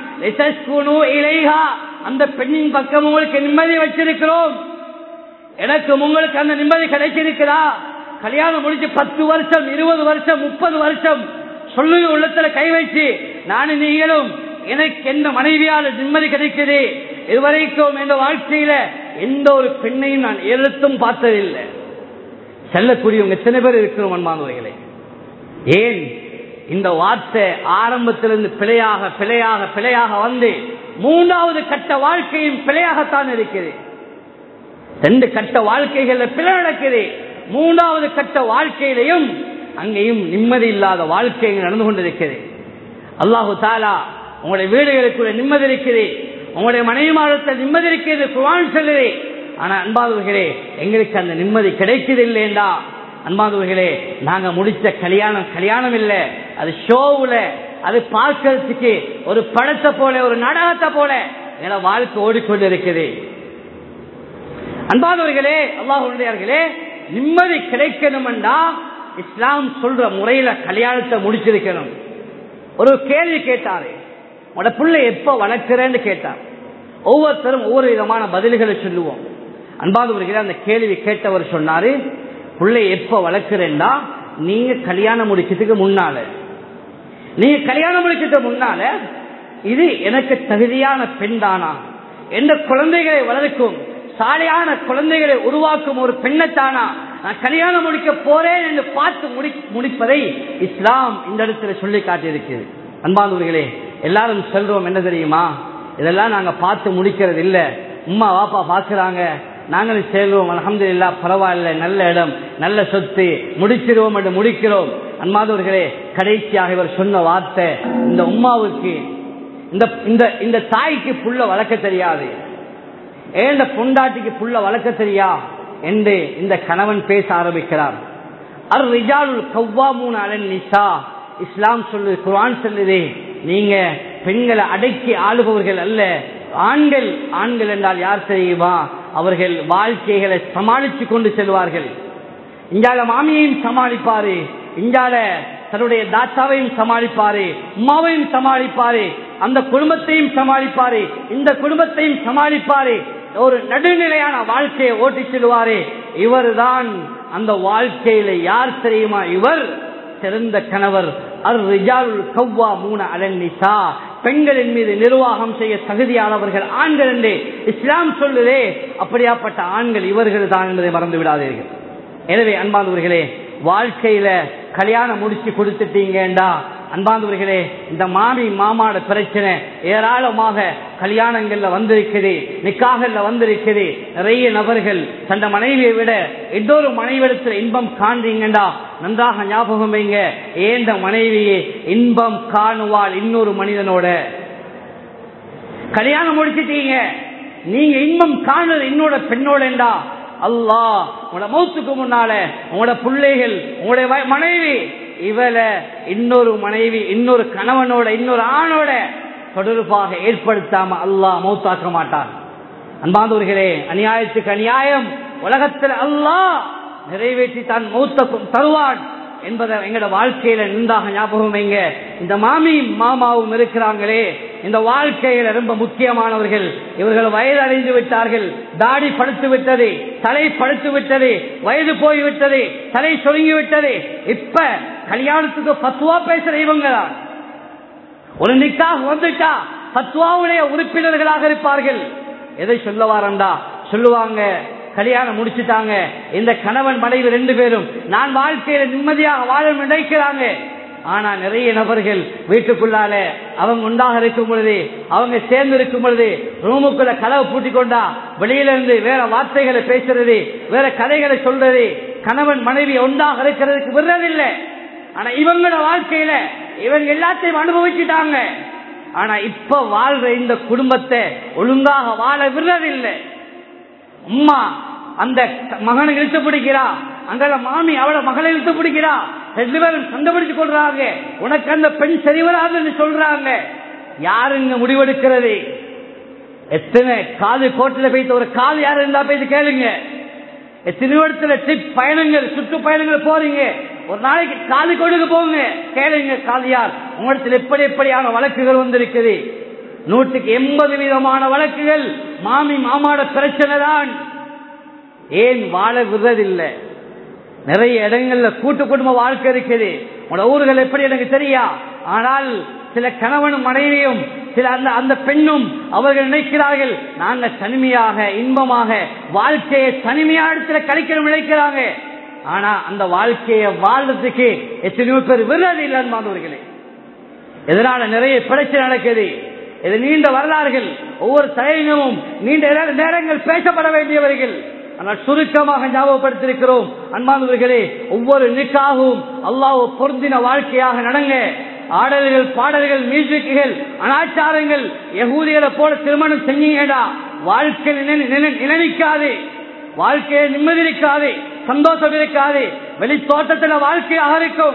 அந்த பெண்ணின் பக்கம் உங்களுக்கு நிம்மதி வச்சிருக்கிறோம் எனக்கு உங்களுக்கு அந்த நிம்மதி கிடைச்சிருக்கிறா கல்யாணம் முடிச்சு பத்து வருஷம் இருபது வருஷம் முப்பது வருஷம் சொல்லுங்க உள்ளத்துல கை வச்சு நானும் நீங்களும் எனக்கு எந்த மனைவியால் நிம்மதி கிடைக்குது இதுவரைக்கும் எந்த வாழ்க்கையில எந்த ஒரு பெண்ணையும் நான் எழுத்தும் பார்த்ததில்லை செல்லக்கூடியவங்க எத்தனை பேர் இருக்கிறோம் அன்பானவர்களே ஏன் இந்த வார்த்தை ஆரம்பத்திலிருந்து பிழையாக பிழையாக பிழையாக வந்து மூன்றாவது கட்ட வாழ்க்கையும் பிழையாகத்தான் இருக்குது ரெண்டு கட்ட வாழ்க்கைகள்ல பிழை நடக்குது மூன்றாவது கட்ட வாழ்க்கையிலையும் அங்கேயும் நிம்மதி இல்லாத வாழ்க்கை நடந்து கொண்டிருக்கிறது அல்லாஹு தாலா உங்களுடைய வீடுகளுக்குள்ள நிம்மதி இருக்குது உங்களுடைய மனைவி மாதத்தில் நிம்மதி இருக்கிறது குவான் சொல்லுது ஆனா அன்பாதவர்களே எங்களுக்கு அந்த நிம்மதி கிடைக்குது இல்லையண்டா அன்பாதவர்களே நாங்க முடிச்ச கல்யாணம் கல்யாணம் இல்ல அது ஷோவுல அது பார்க்கறதுக்கு ஒரு படத்தை போல ஒரு நாடகத்தை போல என வாழ்க்கை ஓடிக்கொண்டு இருக்குது அன்பாதவர்களே அல்லாஹுடையார்களே நிம்மதி கிடைக்கணும்டா இஸ்லாம் சொல்ற முறையில கல்யாணத்தை முடிச்சிருக்கணும் ஒரு கேள்வி கேட்டாரு உங்களோட பிள்ளை எப்ப வளர்க்கிறேன்னு கேட்டார் ஒவ்வொருத்தரும் ஒவ்வொரு விதமான பதில்களை சொல்லுவோம் அன்பாதவர்களே அந்த கேள்வி கேட்டவர் சொன்னாரு பிள்ளை எப்ப வளர்க்கிறேன்னா நீங்க கல்யாணம் முடிக்கிறதுக்கு முன்னால நீங்க கல்யாணம் முடிக்கிறதுக்கு முன்னால இது எனக்கு தகுதியான பெண் தானா எந்த குழந்தைகளை வளர்க்கும் சாலையான குழந்தைகளை உருவாக்கும் ஒரு பெண்ணத்தானா நான் கல்யாணம் முடிக்க போறேன் என்று பார்த்து முடி முடிப்பதை இஸ்லாம் இந்த இடத்துல சொல்லி காட்டியிருக்கிறது அன்பானவர்களே எல்லாரும் சொல்றோம் என்ன தெரியுமா இதெல்லாம் நாங்க பார்த்து முடிக்கிறது இல்ல உமா வாப்பா பாக்குறாங்க நாங்களும் சேர்வோம் அலமது இல்லா பரவாயில்ல நல்ல இடம் நல்ல சொத்து முடிச்சிருவோம் என்று முடிக்கிறோம் அன்பாதவர்களே கடைசியாக இவர் சொன்ன வார்த்தை இந்த உமாவுக்கு இந்த இந்த இந்த தாய்க்கு புள்ள வளர்க்க தெரியாது ஏண்ட பொண்டாட்டிக்கு புள்ள வளர்க்க தெரியா என்று இந்த கணவன் பேச ஆரம்பிக்கிறார் அர் ரிஜாலுல் கவ்வாமூன் அலன் நிசா இஸ்லாம் சொல்லு குரான் சொல்லுதே நீங்க பெண்களை அடக்கி ஆளுபவர்கள் அல்ல ஆண்கள் ஆண்கள் என்றால் யார் தெரியுமா அவர்கள் வாழ்க்கைகளை சமாளித்து கொண்டு செல்வார்கள் இங்கால மாமியையும் சமாளிப்பாரு இங்கால தன்னுடைய தாத்தாவையும் சமாளிப்பாரு உமாவையும் சமாளிப்பாரு அந்த குடும்பத்தையும் சமாளிப்பாரு இந்த குடும்பத்தையும் சமாளிப்பாரு ஒரு நடுநிலையான வாழ்க்கையை ஓட்டி செல்வாரு இவர் தான் அந்த வாழ்க்கையில யார் தெரியுமா இவர் சிறந்த கணவர் அர் ரிஜாலுல் கவ்வா மூண அலன்னிசா பெண்களின் மீது நிர்வாகம் செய்ய தகுதியானவர்கள் ஆண்கள் என்று இஸ்லாம் சொல்லுதே அப்படியாப்பட்ட ஆண்கள் இவர்கள் தான் என்பதை மறந்து விடாதீர்கள் எனவே அன்பாந்தவர்களே வாழ்க்கையில கல்யாணம் முடிச்சு கொடுத்துட்டீங்கடா அன்பாந்தவர்களே இந்த மாமி மாமாட பிரச்சனை ஏராளமாக கல்யாணங்கள்ல வந்திருக்குது நிக்காகல்ல வந்திருக்குது நிறைய நபர்கள் தந்த மனைவியை விட இன்னொரு மனைவிடத்தில் இன்பம் காண்றீங்கடா நன்றாக ஞாபகம் வைங்க ஏந்த மனைவியை இன்பம் காணுவாள் இன்னொரு மனிதனோட கல்யாணம் முடிச்சிட்டீங்க நீங்க இன்பம் காணுறது இன்னொரு பெண்ணோடா அல்லா உங்களோட மௌத்துக்கு முன்னால உங்களோட பிள்ளைகள் உங்களுடைய மனைவி இவளை இன்னொரு மனைவி இன்னொரு கணவனோட இன்னொரு ஆணோட தொடர்பாக ஏற்படுத்தாம அல்லாஹ் மௌத்தாக்க மாட்டான் அன்பாந்தவர்களே அநியாயத்துக்கு அநியாயம் உலகத்தில் அல்லாஹ் நிறைவேற்றி தான் மௌத்த தருவான் என்பதை எங்கட வாழ்க்கையில நின்றாக ஞாபகம் வைங்க இந்த மாமி மாமாவும் இருக்கிறாங்களே இந்த வாழ்க்கையில ரொம்ப முக்கியமானவர்கள் இவர்கள் வயது அடைந்து விட்டார்கள் தாடி படுத்து விட்டது தலை படுத்து விட்டது வயது போய்விட்டது தலை சொருங்கி விட்டது இப்ப கல்யாணத்துக்கு பத்துவா பேசுற இவங்க தான் ஒரு நிக்காக வந்துட்டா பத்துவாவுடைய உறுப்பினர்களாக இருப்பார்கள் எதை சொல்ல வாரண்டா சொல்லுவாங்க கல்யாணம் முடிச்சுட்டாங்க இந்த கணவன் மனைவி ரெண்டு பேரும் நான் வாழ்க்கையில நிம்மதியாக வாழ நினைக்கிறாங்க ஆனா நிறைய நபர்கள் வீட்டுக்குள்ளால அவங்க உண்டாக இருக்கும் பொழுது அவங்க சேர்ந்து இருக்கும் பொழுது ரூமுக்குள்ள கதவை பூட்டி கொண்டா வெளியில இருந்து வேற வார்த்தைகளை பேசுறது வேற கதைகளை சொல்றது கணவன் மனைவி ஒன்றாக இருக்கிறதுக்கு விடுறதில்லை ஆனா இவங்களோட வாழ்க்கையில இவங்க எல்லாத்தையும் அனுபவிச்சுட்டாங்க ஆனா இப்ப வாழ்ற இந்த குடும்பத்தை ஒழுங்காக வாழ விடுறதில்லை அம்மா அந்த மகனை இழுத்து பிடிக்கிறா அங்க மாமி அவளை மகளை இழுத்து பிடிக்கிறா ரெண்டு பேரும் சண்டை பிடிச்சு கொள்றாங்க உனக்கு அந்த பெண் சரி வராதுன்னு சொல்றாங்க யாருங்க முடிவெடுக்கிறது எத்தனை காது கோட்டில் போயிட்டு ஒரு காது யாரு இருந்தா போயிட்டு கேளுங்க எத்தனை இடத்துல ட்ரிப் பயணங்கள் சுற்றுப்பயணங்கள் போறீங்க ஒரு நாளைக்கு காது கொடுக்க போங்க கேளுங்க காதியார் உங்களிடத்தில் எப்படி எப்படியான வழக்குகள் வந்திருக்குது நூற்றுக்கு எண்பது விதமான வழக்குகள் மாமி மாமாட பிரச்சனை தான் ஏன் வாழ விடுறதில்லை நிறைய இடங்கள்ல கூட்டு குடும்ப வாழ்க்கை இருக்குது உங்களோட ஊர்கள் எப்படி எனக்கு தெரியா ஆனால் சில கணவனும் மனைவியும் சில அந்த அந்த பெண்ணும் அவர்கள் நினைக்கிறார்கள் நாங்க தனிமையாக இன்பமாக வாழ்க்கையை தனிமையா இடத்துல கழிக்கணும் நினைக்கிறாங்க ஆனா அந்த வாழ்க்கையை வாழ்றதுக்கு எத்தனையோ பேர் விடுறது இல்லைன்னு மாணவர்களே இதனால நிறைய பிரச்சனை நடக்குது இது நீண்ட வரலாறுகள் ஒவ்வொரு தலையினமும் நீண்ட நேரங்கள் பேசப்பட வேண்டியவர்கள் ஆனால் சுருக்கமாக ஞாபகப்படுத்திருக்கிறோம் அன்பானவர்களே ஒவ்வொரு நிக்காகவும் அல்லாஹ் பொருந்தின வாழ்க்கையாக நடங்க ஆடல்கள் பாடல்கள் மியூசிக்குகள் அனாச்சாரங்கள் யகூதிகளை போல திருமணம் செஞ்சீங்கடா வாழ்க்கை நிலைக்காது வாழ்க்கையை நிம்மதி இருக்காது சந்தோஷம் இருக்காது வெளி தோட்டத்தில் வாழ்க்கையாக இருக்கும்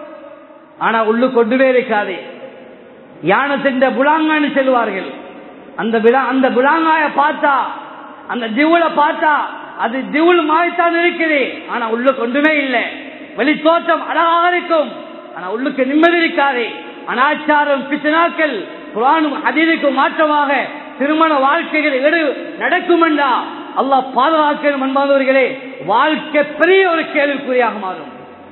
ஆனா உள்ளு கொண்டுவே இருக்காது யானத்தின் புலாங்கான்னு செல்வார்கள் அந்த அந்த புலாங்காய பார்த்தா அந்த திவுல பார்த்தா அது திவுல் மாய்த்தான் இருக்குது ஆனா உள்ள கொண்டுமே இல்லை வெளி தோற்றம் அழகாக இருக்கும் ஆனா உள்ளுக்கு நிம்மதி இருக்காது அனாச்சாரம் பிச்சனாக்கள் குரானும் அதீதுக்கும் மாற்றமாக திருமண வாழ்க்கைகள் எடு நடக்கும் என்றா அல்லாஹ் பாதுகாக்கணும் அன்பாதவர்களே வாழ்க்கை பெரிய ஒரு கேள்விக்குறியாக மாறும்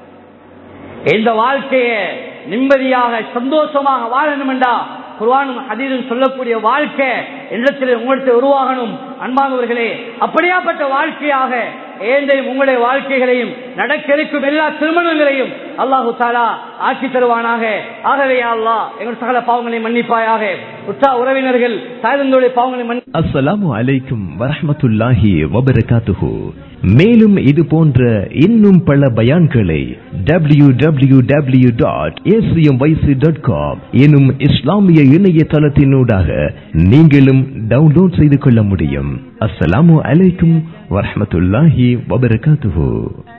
இந்த வாழ்க்கையை நிம்மதியாக சந்தோஷமாக வாழணும் என்றா குர்வானும் ஹதீரும் சொல்லக்கூடிய வாழ்க்கை இடத்தில் உங்களுக்கு உருவாகணும் அன்பானவர்களே அப்படியாப்பட்ட வாழ்க்கையாக ஏந்தையும் உங்களுடைய வாழ்க்கைகளையும் நடக்க இருக்கும் எல்லா திருமணங்களையும் அல்லாஹு தாலா ஆக்கி தருவானாக ஆகவே அல்லா எங்கள் சகல பாவங்களை மன்னிப்பாயாக உற்றா உறவினர்கள் தாய்ந்தோடைய பாவங்களை மன்னி அஸ்ஸலாமு அலைக்கும் வரஹமத்துல்லாஹி வபரகாத்துஹு மேலும் இது போன்ற இன்னும் பல பயான்களை W W W dot ACM YC dot com எனும் இஸ்லாமிய இணையதளத்தினூடாக நீங்களும் டவுன்லோட் செய்து கொள்ள முடியும் அஸ்ஸலாமு அலைக்கும் வரஹமத்துல்லாஹி வபரகாத்துஹு